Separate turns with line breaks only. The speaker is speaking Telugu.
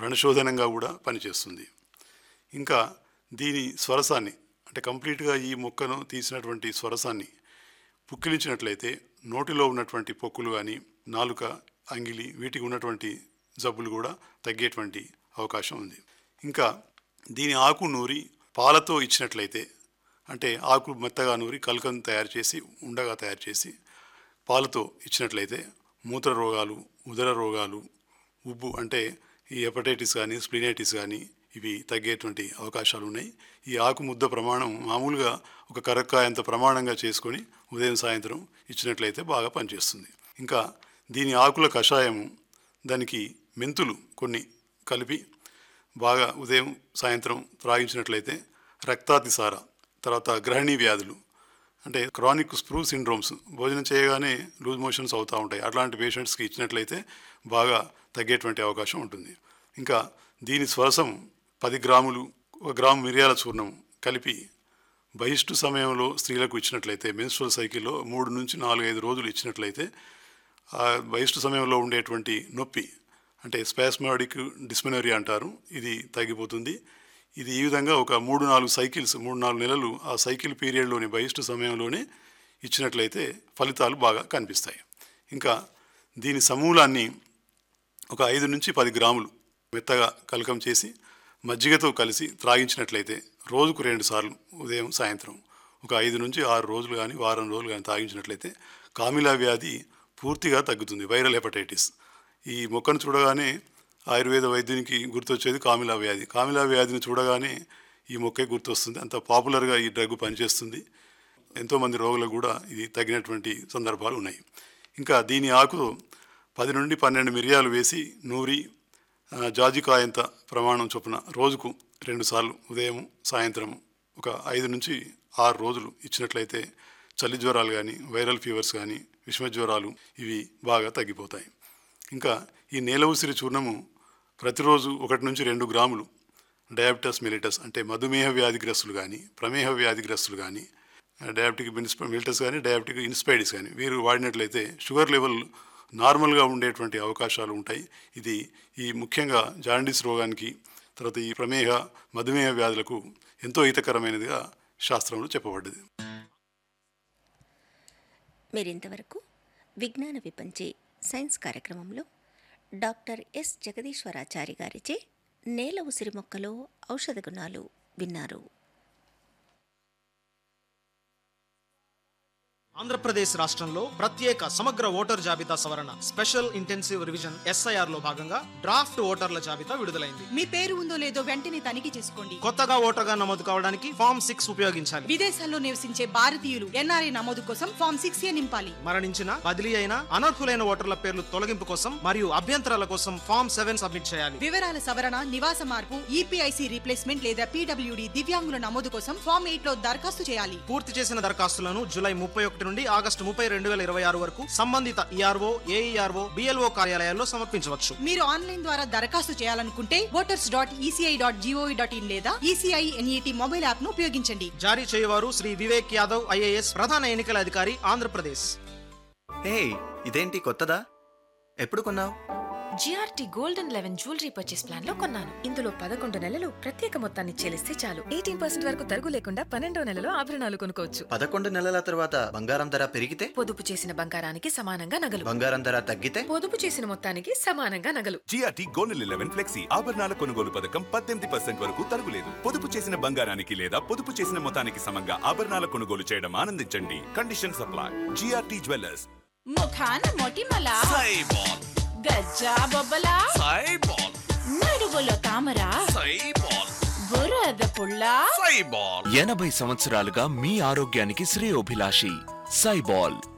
వ్రణశోధనంగా కూడా పనిచేస్తుంది ఇంకా దీని స్వరసాన్ని అంటే కంప్లీట్గా ఈ మొక్కను తీసినటువంటి స్వరసాన్ని పుక్కిలించినట్లయితే నోటిలో ఉన్నటువంటి పొక్కులు కానీ నాలుక అంగిలి వీటికి ఉన్నటువంటి జబ్బులు కూడా తగ్గేటువంటి అవకాశం ఉంది ఇంకా దీని ఆకు నూరి పాలతో ఇచ్చినట్లయితే అంటే ఆకు మెత్తగా నూరి కలకం తయారు చేసి ఉండగా తయారు చేసి పాలతో ఇచ్చినట్లయితే మూత్ర రోగాలు ఉదర రోగాలు ఉబ్బు అంటే ఈ హెపటైటిస్ కానీ స్ప్లినైటిస్ కానీ ఇవి తగ్గేటువంటి అవకాశాలు ఉన్నాయి ఈ ఆకు ముద్ద ప్రమాణం మామూలుగా ఒక కరక్కాయంత ప్రమాణంగా చేసుకొని ఉదయం సాయంత్రం ఇచ్చినట్లయితే బాగా పనిచేస్తుంది ఇంకా దీని ఆకుల కషాయము దానికి మెంతులు కొన్ని కలిపి బాగా ఉదయం సాయంత్రం త్రాగించినట్లయితే రక్తాతిసార తర్వాత గ్రహణీ వ్యాధులు అంటే క్రానిక్ స్ప్రూ సిండ్రోమ్స్ భోజనం చేయగానే లూజ్ మోషన్స్ అవుతూ ఉంటాయి అట్లాంటి పేషెంట్స్కి ఇచ్చినట్లయితే బాగా తగ్గేటువంటి అవకాశం ఉంటుంది ఇంకా దీని శ్వాసం పది గ్రాములు ఒక గ్రాము మిరియాల చూర్ణం కలిపి బహిష్టు సమయంలో స్త్రీలకు ఇచ్చినట్లయితే మెన్స్ట్రల్ సైకిల్లో మూడు నుంచి నాలుగు ఐదు రోజులు ఇచ్చినట్లయితే ఆ బహిష్టు సమయంలో ఉండేటువంటి నొప్పి అంటే స్పాస్మాడిక్ డిస్మినరీ అంటారు ఇది తగ్గిపోతుంది ఇది ఈ విధంగా ఒక మూడు నాలుగు సైకిల్స్ మూడు నాలుగు నెలలు ఆ సైకిల్ పీరియడ్లోని బహిష్టు సమయంలోనే ఇచ్చినట్లయితే ఫలితాలు బాగా కనిపిస్తాయి ఇంకా దీని సమూలాన్ని ఒక ఐదు నుంచి పది గ్రాములు మెత్తగా కలకం చేసి మజ్జిగతో కలిసి త్రాగించినట్లయితే రోజుకు రెండు సార్లు ఉదయం సాయంత్రం ఒక ఐదు నుంచి ఆరు రోజులు కానీ వారం రోజులు కానీ తాగించినట్లయితే కామిలా వ్యాధి పూర్తిగా తగ్గుతుంది వైరల్ హెపటైటిస్ ఈ మొక్కను చూడగానే ఆయుర్వేద వైద్యునికి గుర్తొచ్చేది కామిలా వ్యాధి కామిలా వ్యాధిని చూడగానే ఈ మొక్కే గుర్తొస్తుంది అంత పాపులర్గా ఈ డ్రగ్ పనిచేస్తుంది ఎంతోమంది రోగులకు కూడా ఇది తగినటువంటి సందర్భాలు ఉన్నాయి ఇంకా దీని ఆకు పది నుండి పన్నెండు మిరియాలు వేసి నూరి ఆ, జాజికాయంత ప్రమాణం చొప్పున రోజుకు రెండుసార్లు ఉదయం సాయంత్రం ఒక ఐదు నుంచి ఆరు రోజులు ఇచ్చినట్లయితే చలి జ్వరాలు కానీ వైరల్ ఫీవర్స్ కానీ విషమ జ్వరాలు ఇవి బాగా తగ్గిపోతాయి ఇంకా ఈ నేల ఉసిరి చూర్ణము ప్రతిరోజు ఒకటి నుంచి రెండు గ్రాములు డయాబెటస్ మిలిటస్ అంటే మధుమేహ వ్యాధిగ్రస్తులు కానీ ప్రమేహ వ్యాధిగ్రస్తులు కానీ డయాబెటిక్ ఇన్స్ప మిలిటస్ కానీ డయాబెటిక్ ఇన్స్పైడిస్ కానీ వీరు వాడినట్లయితే షుగర్ లెవెల్ నార్మల్గా ఉండేటువంటి అవకాశాలు ఉంటాయి ఇది ఈ ముఖ్యంగా జాండీస్ రోగానికి తర్వాత ఈ ప్రమేహ మధుమేహ వ్యాధులకు ఎంతో హితకరమైనదిగా శాస్త్రంలో చెప్పబడ్డది
మీరింతవరకు విజ్ఞాన విపంచే సైన్స్ కార్యక్రమంలో డాక్టర్ ఎస్ జగదీశ్వరాచారి గారిచే నేల ఉసిరి మొక్కలో ఔషధ గుణాలు విన్నారు
ఆంధ్రప్రదేశ్ రాష్ట్రంలో ప్రత్యేక సమగ్ర ఓటర్ జాబితా సవరణ స్పెషల్ ఇంటెన్సివ్ రివిజన్ ఎస్ఐఆర్ లో భాగంగా డ్రాఫ్ట్ ఓటర్ల జాబితా విడుదలైంది
మీ పేరు ఉందో లేదో వెంటనే తనిఖీ చేసుకోండి
కొత్తగా ఓటర్గా నమోదు కావడానికి ఫామ్ సిక్స్ ఉపయోగించాలి
విదేశాల్లో నివసించే భారతీయులు ఎన్ఆర్ఐ నమోదు కోసం ఫామ్ సిక్స్ ఏ నింపాలి
మరణించిన బదిలీ అయిన అనర్హులైన ఓటర్ల పేర్లు తొలగింపు కోసం మరియు అభ్యంతరాల కోసం ఫామ్ సెవెన్ సబ్మిట్ చేయాలి
వివరాల సవరణ నివాస మార్పు ఈపీఐసి రీప్లేస్మెంట్ లేదా పీడబ్ల్యూడి దివ్యాంగుల నమోదు కోసం ఫామ్ ఎయిట్ లో దరఖాస్తు చేయాలి
పూర్తి చేసిన దరఖాస్తులను జూలై ముప్పై ఒకటి నుండి ఆగస్టు ముప్పై రెండు వేల ఇరవై ఆరు వరకు సంబంధిత ఈఆర్ఓ ఏఈఆర్ఓ బిఎల్ఓ కార్యాలయాల్లో సమర్పించవచ్చు
మీరు ఆన్లైన్ ద్వారా దరఖాస్తు చేయాలనుకుంటే voters dot ECI dot GOV dot in లేదా ఈసీఐ ఎన్ఈటి మొబైల్ యాప్ ను ఉపయోగించండి
జారీ చేయవారు శ్రీ వివేక్ యాదవ్ ఐఏఎస్ ప్రధాన ఎన్నికల అధికారి ఆంధ్రప్రదేశ్
హే ఇదేంటి కొత్తదా ఎప్పుడు కొన్నావు
GRT golden eleven jewellery purchase plan లో కొన్నాను ఇందులో పదకొండు నెలలు ప్రత్యేక మొత్తాన్ని చెల్లిస్తే చాలు ఎయిటీన్ పర్సెంట్ వరకు తరుగు లేకుండా పన్నెండో నెలలో ఆభరణాలు కొనుక్కోవచ్చు
పదకొండు నెలల తర్వాత బంగారం ధర పెరిగితే
పొదుపు చేసిన బంగారానికి సమానంగా నగలు
బంగారం ధర తగ్గితే
పొదుపు చేసిన మొత్తానికి సమానంగా నగలు
జిఆర్టీ గోల్డ్ లెవెన్ ఫ్లెక్సీ ఆభరణాల కొనుగోలు పథకం పద్దెనిమిది పర్సెంట్ వరకు తరుగులేదు పొదుపు చేసిన బంగారానికి లేదా పొదుపు చేసిన మొత్తానికి సమంగా ఆభరణాల కొనుగోలు చేయడం ఆనందించండి కండిషన్ సప్లై జిఆర్టీ జ్యువెలర్స్
ముఖాన మొటిమల గజ్జా బొబ్బల నడువులో తామర బురద పుల్ల
ఎనభై సంవత్సరాలుగా మీ ఆరోగ్యానికి శ్రేయోభిలాషి సైబాల్